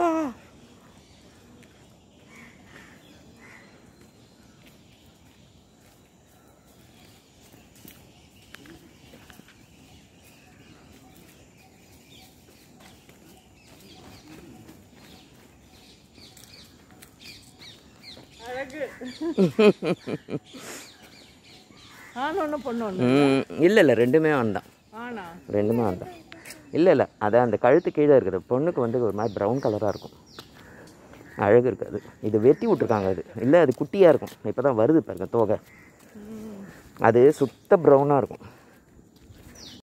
அழகு ஆண் ஒன்று பொண்ணு ஒன்று ம் இல்லை இல்லை ரெண்டுமே வந்தான் ஆனா ரெண்டுமே வந்தான் இல்லை இல்லை அது அந்த கழுத்து கீழே இருக்குது பொண்ணுக்கு வந்து ஒரு மாதிரி ப்ரௌன் கலராக இருக்கும் அழகு இருக்காது இது வெட்டி விட்ருக்காங்க அது இல்லை அது குட்டியாக இருக்கும் இப்போ தான் வருது பாருங்க தோகை அது சுத்த ப்ரௌனாக இருக்கும்